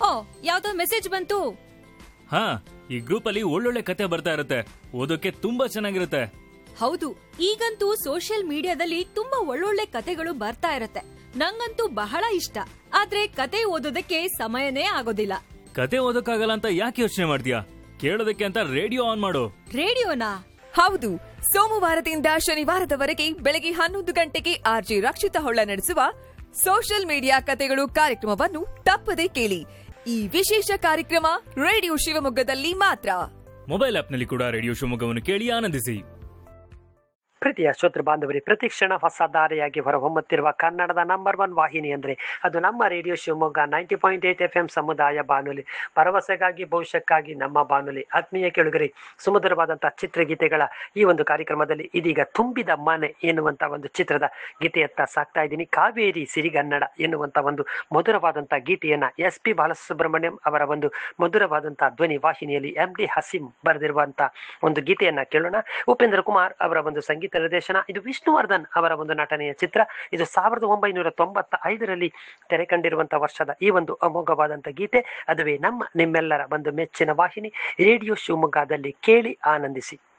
ಓ ಯಾವ್ದೋ ಮೆಸೇಜ್ ಬಂತು ಹಾ ಈ ಗ್ರೂಪ್ ಅಲ್ಲಿ ಒಳ್ಳೊಳ್ಳೆ ಕತೆ ಬರ್ತಾ ಇರುತ್ತೆ ಓದೋಕೆ ತುಂಬಾ ಚೆನ್ನಾಗಿರುತ್ತೆ ಹೌದು ಈಗಂತೂ ಸೋಷಿಯಲ್ ಮೀಡಿಯಾದಲ್ಲಿ ತುಂಬಾ ಒಳ್ಳೊಳ್ಳೆ ಕತೆಗಳು ಬರ್ತಾ ಇರತ್ತೆ ನಂಗಂತೂ ಬಹಳ ಇಷ್ಟ ಆದ್ರೆ ಕತೆ ಓದೋದಕ್ಕೆ ಸಮಯನೇ ಆಗೋದಿಲ್ಲ ಕತೆ ಓದೋಕ್ಕಾಗಲ್ಲ ಅಂತ ಯಾಕೆ ಯೋಚನೆ ಮಾಡ್ತೀಯಾ ಕೇಳೋದಕ್ಕೆ ಅಂತ ರೇಡಿಯೋ ಆನ್ ಮಾಡು ರೇಡಿಯೋನಾ ಹೌದು ಸೋಮವಾರದಿಂದ ಶನಿವಾರದವರೆಗೆ ಬೆಳಗ್ಗೆ ಹನ್ನೊಂದು ಗಂಟೆಗೆ ಆರ್ಜಿ ರಕ್ಷಿತ ಹೊಳ್ಳ ನಡೆಸುವ ಸೋಷಿಯಲ್ ಮೀಡಿಯಾ ಕತೆಗಳು ಕಾರ್ಯಕ್ರಮವನ್ನು ತಪ್ಪದೇ ಕೇಳಿ ಈ ವಿಶೇಷ ಕಾರ್ಯಕ್ರಮ ರೇಡಿಯೋ ಶಿವಮೊಗ್ಗದಲ್ಲಿ ಮಾತ್ರ ಮೊಬೈಲ್ ಆಪ್ನಲ್ಲಿ ಕೂಡ ರೇಡಿಯೋ ಶಿವಮೊಗ್ಗವನ್ನು ಕೇಳಿ ಆನಂದಿಸಿ ಪ್ರೀತಿಯ ಶ್ರೋತೃ ಬಾಂಧವರಿ ಪ್ರತಿ ಕ್ಷಣ ಹೊಸ ದಾರಿಯಾಗಿ ಹೊರಹೊಮ್ಮುತ್ತಿರುವ ಕನ್ನಡದ ನಂಬರ್ ಒನ್ ವಾಹಿನಿ ಅಂದರೆ ಅದು ನಮ್ಮ radio Shivamogga ninety point eight F M ಸಮುದಾಯ ಬಾನುಲಿ ಭರವಸೆಗಾಗಿ ಭವಿಷ್ಯಕ್ಕಾಗಿ ನಮ್ಮ ಬಾನುಲಿ ಆತ್ಮೀಯ ಕೆಳಗರೆ ಸುಮಧುರವಾದಂಥ ಚಿತ್ರಗೀತೆಗಳ ಈ ಒಂದು ಕಾರ್ಯಕ್ರಮದಲ್ಲಿ ಇದೀಗ ತುಂಬಿದ ಮನೆ ಎನ್ನುವಂಥ ಒಂದು ಚಿತ್ರದ ಗೀತೆಯತ್ತ ಸಾಕ್ತಾ ಇದ್ದೀನಿ ಕಾವೇರಿ ಸಿರಿಗನ್ನಡ ಎನ್ನುವಂಥ ಒಂದು ಮಧುರವಾದಂಥ ಗೀತೆಯನ್ನು ಎಸ್ ಪಿ ಬಾಲಸುಬ್ರಹ್ಮಣ್ಯಂ ಅವರ ಒಂದು ಮಧುರವಾದಂಥ ಧ್ವನಿ ವಾಹಿನಿಯಲ್ಲಿ ಎಂ ಡಿ ಹಸೀಂ ಬರೆದಿರುವಂಥ ಒಂದು ಗೀತೆಯನ್ನು ಕೇಳೋಣ ಉಪೇಂದ್ರ ಕುಮಾರ್ ಅವರ ಒಂದು ಸಂಗೀತ ನಿರ್ದೇಶನ ಇದು ವಿಷ್ಣುವರ್ಧನ್ ಅವರ ಒಂದು ನಟನೆಯ ಚಿತ್ರ ಇದು ಸಾವಿರದ ಒಂಬೈನೂರ ತೊಂಬತ್ತ ಐದರಲ್ಲಿ ತೆರೆ ಕಂಡಿರುವಂಥ ವರ್ಷದ ಈ ಒಂದು ಅಮೋಘವಾದಂಥ ಗೀತೆ ಅದುವೇ ನಮ್ಮ ನಿಮ್ಮೆಲ್ಲರ ಒಂದು ಮೆಚ್ಚಿನ ವಾಹಿನಿ ರೇಡಿಯೋ ಶಿವಮೊಗ್ಗದಲ್ಲಿ ಕೇಳಿ ಆನಂದಿಸಿ